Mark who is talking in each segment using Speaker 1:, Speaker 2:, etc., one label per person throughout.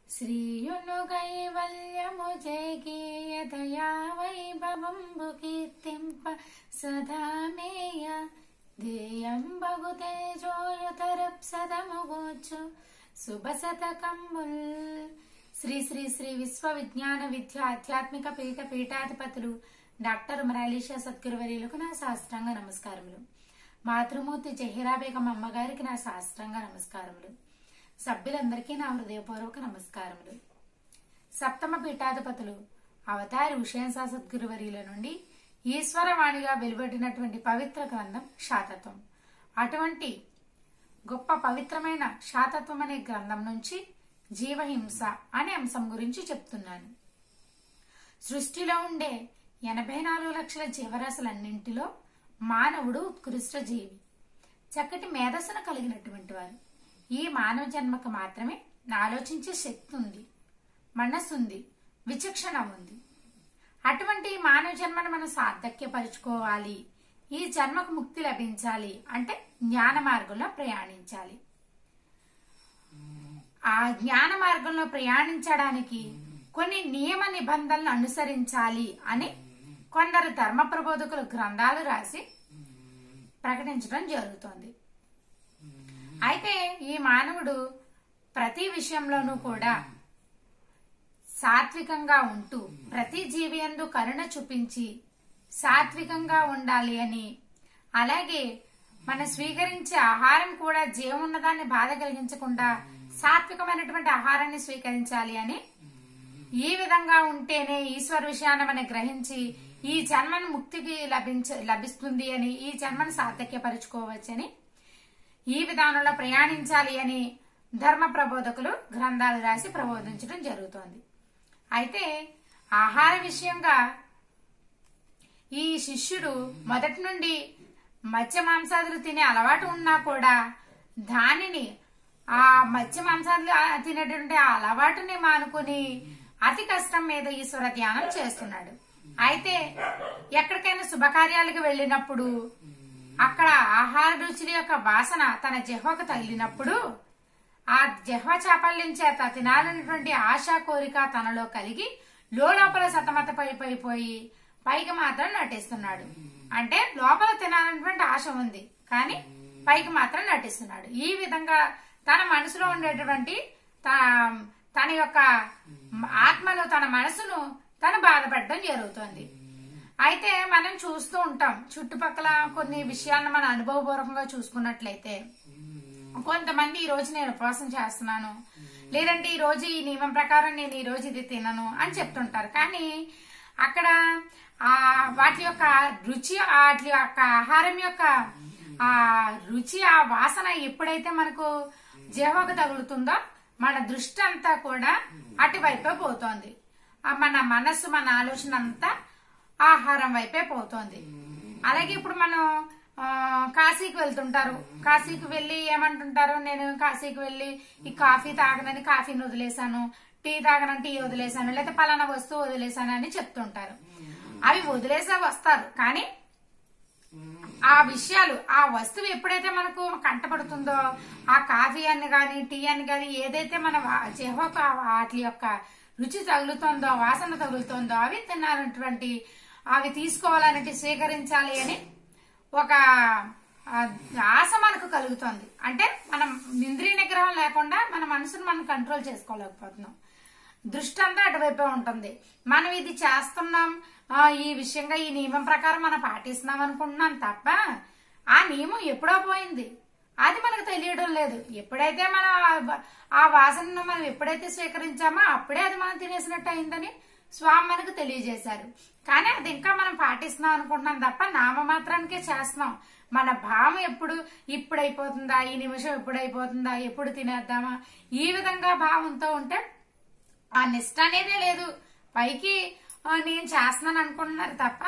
Speaker 1: శ్రీయును కైవల్యము జయగీయతయా వైభవంబు కీర్తింప సదామేయ ధ్యేయంబగు తేజోయుతరప్సదముగోచు శుభశతకంబుల్ శ్రీ శ్రీ శ్రీ విశ్వ విజ్ఞాన విద్య ఆధ్యాత్మిక పీఠ పీఠాధిపతులు డాక్టర్ మరాలీషా సద్గురువర్యులకు నా శాస్త్రంగా నమస్కారములు మాతృమూర్తి జహీరా బేగం అమ్మగారికి నా శాస్త్రంగా నమస్కారములు సభ్యులందరికీ నా హృదయపూర్వక నమస్కారములు సప్తమ పీఠాధిపతులు అవతారి ఉషేన్సా సద్గురువర్యుల నుండి ఈశ్వరవాణిగా వెలువడినటువంటి పవిత్ర గ్రంథం శాతత్వం అటువంటి గొప్ప పవిత్రమైన శాతత్వం అనే గ్రంథం నుంచి జీవహింస అనే అంశం గురించి చెప్తున్నాను సృష్టిలో ఉండే ఎనభై నాలుగు లక్షల జీవరాశులన్నింటిలో మానవుడు ఉత్కృష్ట జీవి చక్కటి మేధస్సును కలిగినటువంటి వారు ఈ మానవ జన్మకు మాత్రమే ఆలోచించే శక్తి ఉంది మనస్సు ఉంది విచక్షణ ఉంది అటువంటి ఈ మానవ జన్మను మనం సార్థక్యపరుచుకోవాలి ఈ జన్మకు ముక్తి లభించాలి అంటే జ్ఞాన మార్గంలో ప్రయాణించాలి ఆ జ్ఞాన మార్గంలో ప్రయాణించడానికి కొన్ని నియమ నిబంధనలు అనుసరించాలి అని కొందరు ధర్మ ప్రబోధకులు గ్రంథాలు రాసి ప్రకటించడం జరుగుతోంది అయితే ఈ మానవుడు ప్రతి విషయంలోనూ కూడా సాత్వికంగా ఉంటూ ప్రతి జీవి యందు కరుణ చూపించి సాత్వికంగా ఉండాలి అని అలాగే మనం స్వీకరించే ఆహారం కూడా జీవం ఉన్నదాన్ని బాధ కలిగించకుండా సాత్వికమైనటువంటి ఆహారాన్ని స్వీకరించాలి అని ఈ విధంగా ఉంటేనే ఈశ్వర విషయాన్ని మనం గ్రహించి ఈ జన్మను ముక్తికి లభించ లభిస్తుంది అని ఈ జన్మను సార్థక్యపరుచుకోవచ్చని ఈ విధానంలో ప్రయాణించాలి అని ధర్మ ప్రబోధకులు గ్రంథాలు రాసి ప్రబోధించడం జరుగుతోంది అయితే ఆహార విషయంగా ఈ శిష్యుడు మొదటి నుండి మత్స్య మాంసాదులు తినే అలవాటు ఉన్నా కూడా దానిని ఆ మత్స్య మాంసాదులు తినేటువంటి ఆ అలవాటుని మానుకొని అతి కష్టం మీద ఈశ్వర ధ్యానం చేస్తున్నాడు అయితే ఎక్కడికైనా శుభకార్యాలకు వెళ్ళినప్పుడు అక్కడ ఆహార రుచుల యొక్క వాసన తన జిహ్వకు తగిలినప్పుడు ఆ జిహ్వ చాపల్యం చేత తినాలన్నటువంటి ఆశ కోరిక తనలో కలిగి లోపల సతమతపైపోయి పైకి మాత్రం నటిస్తున్నాడు అంటే లోపల తినాలన్నటువంటి ఆశ ఉంది కానీ పైకి మాత్రం నటిస్తున్నాడు ఈ విధంగా తన మనసులో ఉండేటువంటి త- తన యొక్క ఆత్మను తన మనసును తను బాధపడడం జరుగుతుంది అయితే మనం చూస్తూ ఉంటాం చుట్టుపక్కల కొన్ని విషయాలను మన అనుభవపూర్వకంగా చూసుకున్నట్లయితే కొంతమంది ఈ రోజు నేను ఉపవాసం చేస్తున్నాను లేదంటే ఈ రోజు ఈ నియమం ప్రకారం నేను ఈ రోజు ఇది తినను అని చెప్తుంటారు కానీ అక్కడ ఆ వాటి యొక్క రుచి వాటి యొక్క ఆహారం యొక్క ఆ రుచి ఆ వాసన ఎప్పుడైతే మనకు జీవకు తగులుతుందో మన దృష్టి అంతా కూడా అటువైపే పోతోంది ఆ మన మనస్సు మన ఆలోచన అంతా ఆహారం వైపే పోతోంది అలాగే ఇప్పుడు మనం ఆ, కాశీకి వెళ్తుంటారు కాశీకి వెళ్ళి ఏమంటుంటారు నేను కాశీకి వెళ్ళి ఈ కాఫీ తాగనని కాఫీని వదిలేశాను టీ తాగనని టీ వదిలేశాను లేదా పలానా వస్తువు వదిలేశాను అని చెప్తుంటారు అవి వదిలేసే వస్తారు కానీ ఆ విషయాలు ఆ వస్తువు ఎప్పుడైతే మనకు కంటపడుతుందో ఆ కాఫీ అని కానీ టీ అని కానీ ఏదైతే మన చెహోకు వాటి యొక్క రుచి తగులుతుందో వాసన తగులుతుందో అవి తినాలన్నటువంటి అవి తీసుకోవాలన్నట్టు స్వీకరించాలి అని ఒక ఆ, ఆశ మనకు కలుగుతుంది అంటే మనం ఇంద్రియ నిగ్రహం లేకుండా మన మనసును మనం కంట్రోల్ చేసుకోలేకపోతున్నాం దృష్టి అంతా అటువైపే ఉంటుంది మనం ఇది చేస్తున్నాం ఆ, ఈ విషయంగా ఈ నియమం ప్రకారం మనం పాటిస్తున్నాం అనుకుంటున్నాం తప్ప ఆ నియమం ఎప్పుడో పోయింది అది మనకు తెలియడం లేదు ఎప్పుడైతే మనం ఆ- ఆ వాసనను మనం ఎప్పుడైతే స్వీకరించామో అప్పుడే అది మనం తినేసినట్టు అయిందని స్వామి మనకు తెలియజేశారు కానీ అది ఇంకా మనం పాటిస్తున్నాం అనుకుంటున్నాం తప్ప నామమాత్రానికే చేస్తున్నాం మన భావం ఎప్పుడు ఇప్పుడు అయిపోతుందా ఈ నిమిషం ఎప్పుడు అయిపోతుందా ఎప్పుడు తినేద్దామా ఈ విధంగా భావంతో ఉంటే ఆ నిష్ట అనేదే లేదు పైకి ఆ, నేను చేస్తున్నాను అనుకుంటున్నారు తప్ప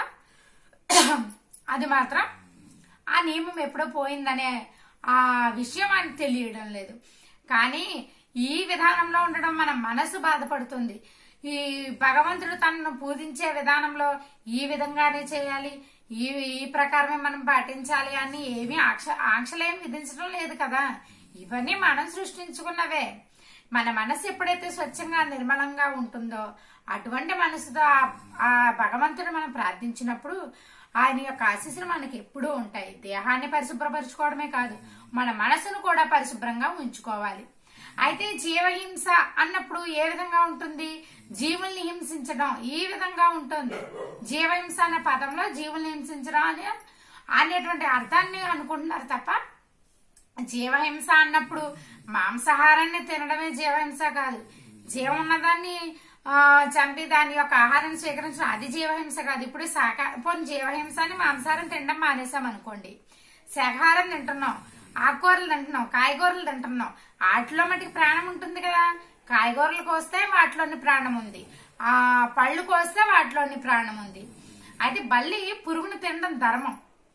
Speaker 1: అది మాత్రం ఆ నియమం ఎప్పుడో పోయిందనే ఆ విషయం అని తెలియడం లేదు కానీ ఈ విధానంలో ఉండడం మన మనసు బాధపడుతుంది ఈ భగవంతుడు తనను పూజించే విధానంలో ఈ విధంగానే చేయాలి ఈ ఈ ప్రకారమే మనం పాటించాలి అని ఏమీ ఆంక్ష ఆంక్షలేం విధించడం లేదు కదా ఇవన్నీ మనం సృష్టించుకున్నవే మన మనసు ఎప్పుడైతే స్వచ్ఛంగా నిర్మలంగా ఉంటుందో అటువంటి మనసుతో ఆ- ఆ భగవంతుడు మనం ప్రార్థించినప్పుడు ఆయన యొక్క ఆశీస్సులు మనకి ఎప్పుడూ ఉంటాయి దేహాన్ని పరిశుభ్రపరచుకోవడమే కాదు మన మనసును కూడా పరిశుభ్రంగా ఉంచుకోవాలి అయితే జీవహింస అన్నప్పుడు ఏ విధంగా ఉంటుంది జీవుల్ని హింసించడం ఈ విధంగా ఉంటుంది జీవహింస అనే పదంలో జీవుల్ని హింసించడం అనే అనేటువంటి అర్థాన్ని అనుకుంటున్నారు తప్ప జీవహింస అన్నప్పుడు మాంసాహారాన్ని తినడమే జీవహింస కాదు జీవం ఉన్నదాన్ని ఆ, చంపి దాని యొక్క ఆహారం స్వీకరించడం అది జీవహింస కాదు ఇప్పుడు శాఖ పోనీ జీవహింస అని మాంసాహారం తినడం మానేసాం అనుకోండి శాఖాహారం తింటున్నాం ఆకుకూరలు తింటున్నాం కాయగూరలు తింటున్నాం వాటిలో మటుకు ప్రాణం ఉంటుంది కదా కాయగూరలు కోస్తే వాటిలోని ప్రాణం ఉంది ఆ పళ్ళు కోస్తే వాటిలోని ప్రాణం ఉంది అయితే బల్లి పురుగును తినడం ధర్మం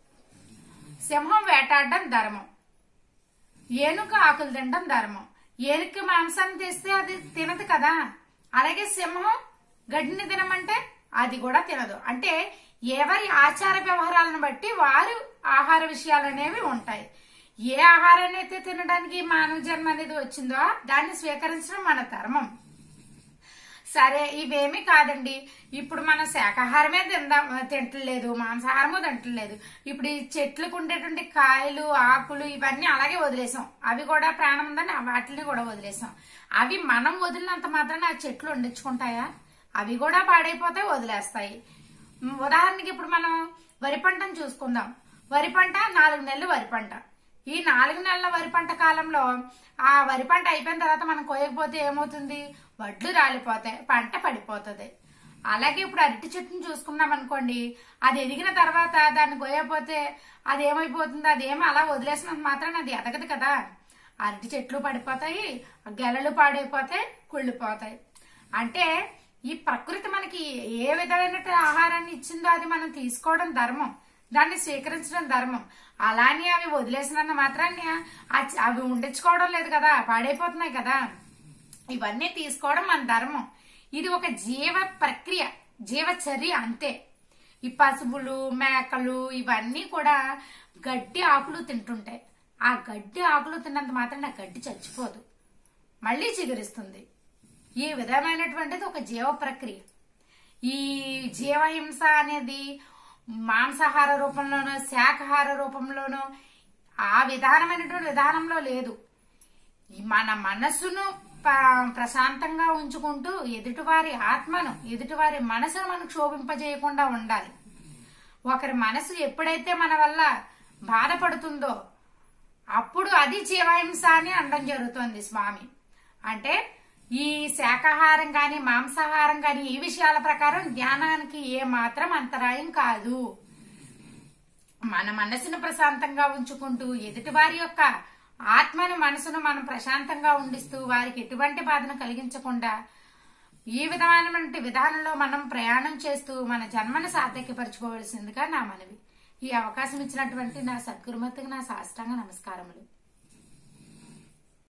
Speaker 1: సింహం వేటాడడం ధర్మం ఏనుక ఆకులు తినడం ధర్మం ఏనుక మాంసాన్ని తెస్తే అది తినదు కదా అలాగే సింహం గడ్డిని తినమంటే అది కూడా తినదు అంటే ఎవరి ఆచార వ్యవహారాలను బట్టి వారు ఆహార విషయాలు అనేవి ఉంటాయి ఏ ఆహారాన్ని అయితే తినడానికి మానవ జన్మ అనేది వచ్చిందో దాన్ని స్వీకరించడం మన ధర్మం సరే ఇవేమీ కాదండి ఇప్పుడు మనం శాకాహారమే తిందాం తింటలేదు మాంసాహారము తింటలేదు ఇప్పుడు ఈ చెట్లకు ఉండేటువంటి కాయలు ఆకులు ఇవన్నీ అలాగే వదిలేసాం అవి కూడా ప్రాణం ఉందని వాటిని కూడా వదిలేసాం అవి మనం వదిలినంత మాత్రాన ఆ చెట్లు వండించుకుంటాయా అవి కూడా పాడైపోతాయి వదిలేస్తాయి ఉమ్, ఉదాహరణకి ఇప్పుడు మనం వరి పంటను చూసుకుందాం వరి పంట నాలుగు నెలలు వరి పంట ఈ నాలుగు నెలల వరి పంట కాలంలో ఆ వరి పంట అయిపోయిన తర్వాత మనం కోయకపోతే ఏమవుతుంది వడ్లు రాలిపోతాయి పంట పడిపోతుంది అలాగే ఇప్పుడు అరటి చెట్టుని చూసుకున్నాం అనుకోండి అది ఎదిగిన తర్వాత దాన్ని కోయకపోతే అది ఏమైపోతుంది అది ఏమో అలా వదిలేసినంత మాత్రాన అది ఎదగదు కదా అరటి చెట్లు పడిపోతాయి గెలలు పాడైపోతాయి కుళ్ళిపోతాయి అంటే ఈ ప్రకృతి మనకి ఏ విధమైన ఆహారాన్ని ఇచ్చిందో అది మనం తీసుకోవడం ధర్మం దాన్ని స్వీకరించడం ధర్మం అలానే అవి వదిలేసినంత మాత్రాన్ని ఆ- అవి ఉండించుకోవడం లేదు కదా పాడైపోతున్నాయి కదా ఇవన్నీ తీసుకోవడం మన ధర్మం ఇది ఒక జీవ ప్రక్రియ జీవచర్య అంతే ఈ పశువులు మేకలు ఇవన్నీ కూడా గడ్డి ఆకులు తింటుంటాయి ఆ గడ్డి ఆకులు తిన్నంత మాత్రం ఆ గడ్డి చచ్చిపోదు మళ్ళీ చిగురిస్తుంది ఈ విధమైనటువంటిది ఒక జీవ ప్రక్రియ ఈ జీవహింస అనేది మాంసాహార రూపంలోనో శాకాహార రూపంలోనో ఆ విధానమైనటువంటి విధానంలో లేదు ఈ మన మనసును ప- ప్రశాంతంగా ఉంచుకుంటూ ఎదుటివారి ఆత్మను ఎదుటివారి మనసును మనం క్షోభింపజేయకుండా ఉండాలి ఒకరి మనసు ఎప్పుడైతే మన వల్ల బాధపడుతుందో అప్పుడు అది జీవహింస అని అనడం జరుగుతుంది స్వామి అంటే ఈ శాకాహారం గాని మాంసాహారం గాని ఈ విషయాల ప్రకారం జ్ఞానానికి ఏ మాత్రం అంతరాయం కాదు మన మనసును ప్రశాంతంగా ఉంచుకుంటూ ఎదుటివారి యొక్క ఆత్మను మనసును మనం ప్రశాంతంగా ఉండిస్తూ వారికి ఎటువంటి బాధను కలిగించకుండా ఈ విధమైనటువంటి విధానంలో మనం ప్రయాణం చేస్తూ మన జన్మను సార్థక్యపరచుకోవలసిందిగా నా మనవి ఈ అవకాశం ఇచ్చినటువంటి నా సద్గురుమతికి నా సాష్టాంగ నమస్కారములు